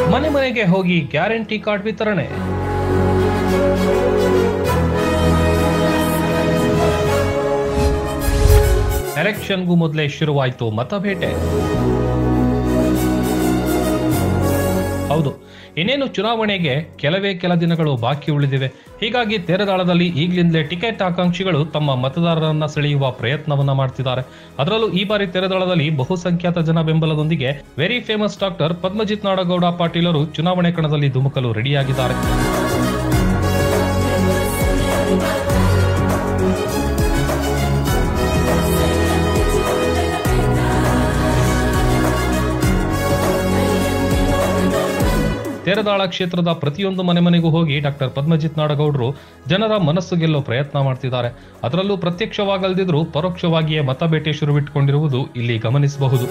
ಮನೆ ಮನೆಗೆ ಹೋಗಿ ಗ್ಯಾರಂಟಿ ಕಾರ್ಡ್ ವಿತರಣೆ ಎಲೆಕ್ಷನ್ಗೂ ಮೊದಲೇ ಶುರುವಾಯಿತು ಮತಬೇಟೆ ಹೌದು ಇನ್ನೇನು ಚುನಾವಣೆಗೆ ಕೆಲವೇ ಕೆಲ ದಿನಗಳು ಬಾಕಿ ಉಳಿದಿವೆ ಹೀಗಾಗಿ ತೇರದಾಳದಲ್ಲಿ ಈಗಲಿಂದಲೇ ಟಿಕೆಟ್ ಆಕಾಂಕ್ಷಿಗಳು ತಮ್ಮ ಮತದಾರರನ್ನ ಸೆಳೆಯುವ ಪ್ರಯತ್ನವನ್ನ ಮಾಡ್ತಿದ್ದಾರೆ ಅದರಲ್ಲೂ ಈ ಬಾರಿ ತೆರೆದಾಳದಲ್ಲಿ ಬಹುಸಂಖ್ಯಾತ ಜನ ಬೆಂಬಲದೊಂದಿಗೆ very famous doctor Padmajit Nadagouda ಪಾಟೀಲರು ಚುನಾವಣೆ ಕಣದಲ್ಲಿ ಧುಮುಕಲು ರೆಡಿಯಾಗಿದ್ದಾರೆ ತೇರದಾಳ ಕ್ಷೇತ್ರದ ಪ್ರತಿಯೊಂದು ಮನೆ ಮನೆಗೂ ಹೋಗಿ ಡಾಕ್ಟರ್ ಪದ್ಮಜಿತ್ ನಾಡಗೌಡರು ಜನರ ಮನಸ್ಸು ಗೆಲ್ಲೋ ಪ್ರಯತ್ನ ಮಾಡ್ತಿದ್ದಾರೆ ಅದರಲ್ಲೂ ಪ್ರತ್ಯಕ್ಷವಾಗಲ್ದಿದ್ರೂ ಪರೋಕ್ಷವಾಗಿಯೇ ಮತಬೇಟೆ ಶುರುವಿಟ್ಟುಕೊಂಡಿರುವುದು ಇಲ್ಲಿ ಗಮನಿಸಬಹುದು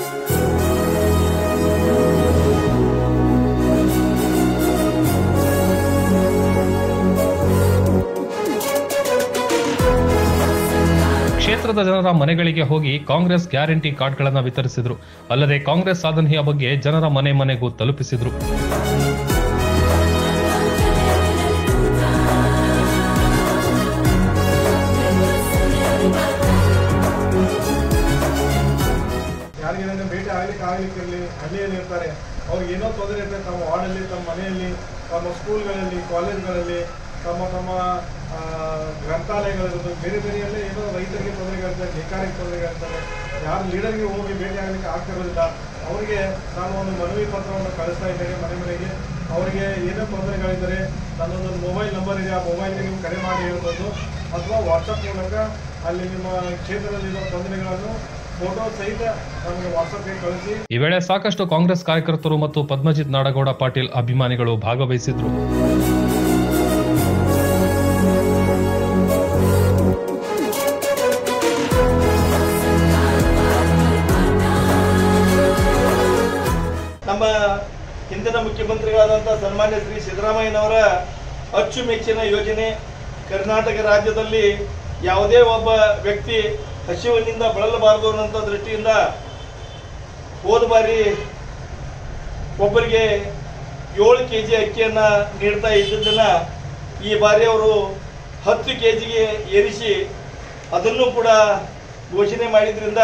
ಕ್ಷೇತ್ರದ ಜನರ ಮನೆಗಳಿಗೆ ಹೋಗಿ ಕಾಂಗ್ರೆಸ್ ಗ್ಯಾರಂಟಿ ಕಾರ್ಡ್ಗಳನ್ನು ವಿತರಿಸಿದ್ರು ಅಲ್ಲದೆ ಕಾಂಗ್ರೆಸ್ ಸಾಧನೆಯ ಬಗ್ಗೆ ಜನರ ಮನೆ ಮನೆಗೂ ತಲುಪಿಸಿದ್ರು ಯಾರಿಗೇನಾದ್ರೂ ಭೇಟಿ ಆಗ್ಲಿಕ್ಕೆ ಆಗ್ಲಿಕ್ಕೆ ಇರಲಿ ಹಳ್ಳಿಯಲ್ಲಿ ಇರ್ತಾರೆ ಅವ್ರಿಗೆ ಏನೋ ತೊಂದರೆ ಇರ್ತದೆ ತಮ್ಮ ವಾರ್ಡಲ್ಲಿ ತಮ್ಮ ಮನೆಯಲ್ಲಿ ತಮ್ಮ ಸ್ಕೂಲ್ಗಳಲ್ಲಿ ಕಾಲೇಜ್ಗಳಲ್ಲಿ ತಮ್ಮ ತಮ್ಮ ಆ, ಗ್ರಂಥಾಲಯಗಳಿರ್ಬೋದು ಬೇರೆ ಬೇರೆಯಲ್ಲೇ ಏನೋ ರೈತರಿಗೆ ತೊಂದರೆಗಳಿರ್ತದೆ ನೇಕಾರಿಗೆ ತೊಂದರೆಗಳಿರ್ತದೆ ಯಾರು ಲೀಡರ್ಗೆ ಹೋಗಿ ಭೇಟಿ ಆಗ್ಲಿಕ್ಕೆ ಆಗ್ತಿರೋದಿಲ್ಲ ಅವರಿಗೆ ನಾನು ಒಂದು ಮನವಿ ಪತ್ರವನ್ನು ಕಳಿಸ್ತಾ ಇದ್ದೇನೆ ಮನೆ ಮನೆಗೆ ಅವರಿಗೆ ಏನೇ ತೊಂದರೆಗಳಿದ್ದರೆ ನನ್ನೊಂದು ಮೊಬೈಲ್ ನಂಬರ್ ಇದೆ ಆ ಮೊಬೈಲ್ಗೆ ನೀವು ಕರೆ ಮಾಡಿ ಹೇಳ್ಬೋದು ಅಥವಾ ವಾಟ್ಸಪ್ ಮೂಲಕ ಅಲ್ಲಿ ನಿಮ್ಮ ಕ್ಷೇತ್ರದಲ್ಲಿರೋ ತೊಂದರೆಗಳನ್ನು ಫೋಟೋ ಸಹಿತ ನಮಗೆ ವಾಟ್ಸಪ್ಗೆ ಕಳಿಸಿ ಈ ವೇಳೆ ಸಾಕಷ್ಟು ಕಾಂಗ್ರೆಸ್ ಕಾರ್ಯಕರ್ತರು ಮತ್ತು ಪದ್ಮಜಿತ್ ನಾಡಗೌಡ ಪಾಟೀಲ್ ಅಭಿಮಾನಿಗಳು ಭಾಗವಹಿಸಿದ್ರು ನಮ್ಮ ಹಿಂದಿನ ಮುಖ್ಯಮಂತ್ರಿಗಳಾದಂಥ ಸನ್ಮಾನ್ಯ ಶ್ರೀ ಸಿದ್ದರಾಮಯ್ಯನವರ ಅಚ್ಚುಮೆಚ್ಚಿನ ಯೋಜನೆ ಕರ್ನಾಟಕ ರಾಜ್ಯದಲ್ಲಿ ಯಾವುದೇ ಒಬ್ಬ ವ್ಯಕ್ತಿ ಹಸಿವಿನಿಂದ ಬಳಲಬಾರದು ಅನ್ನೋಂಥ ದೃಷ್ಟಿಯಿಂದ ಹೋದ ಬಾರಿ ಒಬ್ಬರಿಗೆ ಏಳು ಕೆ ಜಿ ಅಕ್ಕಿಯನ್ನು ನೀಡ್ತಾ ಇದ್ದದ್ದನ್ನು ಈ ಬಾರಿ ಅವರು ಹತ್ತು ಕೆ ಜಿಗೆ ಏರಿಸಿ ಅದನ್ನು ಕೂಡ ಘೋಷಣೆ ಮಾಡಿದ್ರಿಂದ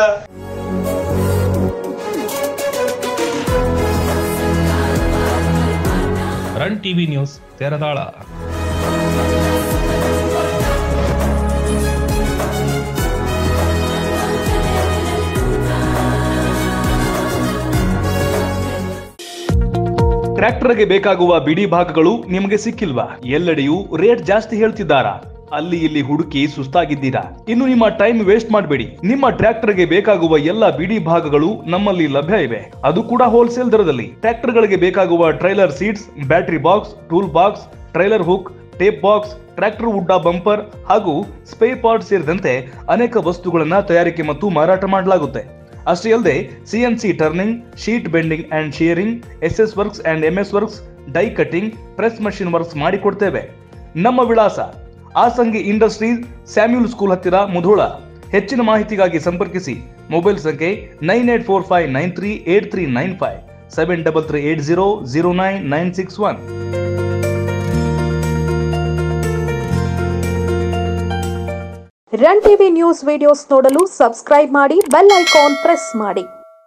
ರನ್ ಟಿವಿ ನ್ಯೂಸ್ ತೇರದಾಳ ಟ್ರ್ಯಾಕ್ಟರ್ಗೆ ಬೇಕಾಗುವ ಬಿಡಿ ಭಾಗಗಳು ನಿಮಗೆ ಸಿಕ್ಕಿಲ್ವಾ ಎಲ್ಲೆಡೆಯೂ ರೇಟ್ ಜಾಸ್ತಿ ಹೇಳ್ತಿದ್ದಾರಾ ಅಲ್ಲಿ ಇಲ್ಲಿ ಹುಡುಕಿ ಸುಸ್ತಾಗಿದ್ದೀರಾ ಇನ್ನು ನಿಮ್ಮ ಟೈಮ್ ವೇಸ್ಟ್ ಮಾಡಬೇಡಿ ನಿಮ್ಮ ಟ್ರ್ಯಾಕ್ಟರ್ಗೆ ಬೇಕಾಗುವ ಎಲ್ಲ ಬಿಡಿ ಭಾಗಗಳು ನಮ್ಮಲ್ಲಿ ಲಭ್ಯ ಇವೆ ಅದು ಕೂಡ ಹೋಲ್ಸೇಲ್ ದರದಲ್ಲಿ ಟ್ರ್ಯಾಕ್ಟರ್ಗಳಿಗೆ ಬೇಕಾಗುವ trailer seats battery box tool box trailer hook tape box tractor ಉಡ್ಡ ಬಂಪರ್ ಹಾಗೂ ಸ್ಪೇ ಪಾರ್ಟ್ ಸೇರಿದಂತೆ ಅನೇಕ ವಸ್ತುಗಳನ್ನ ತಯಾರಿಕೆ ಮತ್ತು ಮಾರಾಟ ಮಾಡಲಾಗುತ್ತೆ ಅಷ್ಟೇ ಅಲ್ಲದೆ CNC turning sheet bending and shearing S S works and M S works die cutting press machine works ಮಾಡಿಕೊಡ್ತೇವೆ ನಮ್ಮ ವಿಳಾಸ ಆಸಂಗಿ ಇಂಡಸ್ಟ್ರೀಸ್ ಸ್ಯಾಮ್ಯೂಲ್ ಸ್ಕೂಲ್ ಹತ್ತಿರ ಮುಧೋಳ ಹೆಚ್ಚಿನ ಮಾಹಿತಿಗಾಗಿ ಸಂಪರ್ಕಿಸಿ ಮೊಬೈಲ್ ಸಂಖ್ಯೆ nine eight four five nine three eight three nine five seven double three eight zero zero nine nine six one run TV news videos ನೋಡಲು subscribe ಮಾಡಿ ಬೆಲ್ ಐಕಾನ್ ಪ್ರೆಸ್ ಮಾಡಿ